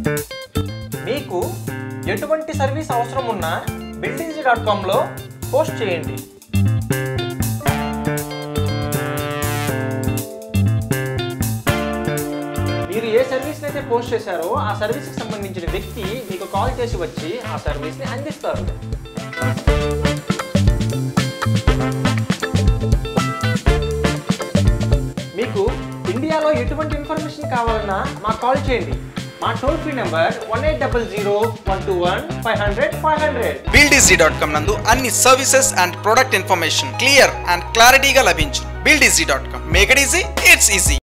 మీకు ఎటువంటి సర్వీస్ అవసరం ఉన్నా బిల్డీజీ డాట్ కామ్లో పోస్ట్ చేయండి మీరు ఏ సర్వీస్ని అయితే పోస్ట్ చేశారో ఆ సర్వీస్కి సంబంధించిన వ్యక్తి మీకు కాల్ చేసి వచ్చి ఆ సర్వీస్ని అందిస్తారు మీకు ఇండియాలో ఎటువంటి ఇన్ఫర్మేషన్ కావాలన్నా మాకు కాల్ చేయండి మా toll free number one eight double zero one two one five hundred five hundred బిల్డీజీ డాట్ కామ్ నందు అన్ని services and product information clear and క్లారిటీగా లభించు బిల్డీజీ dot com make it easy it's easy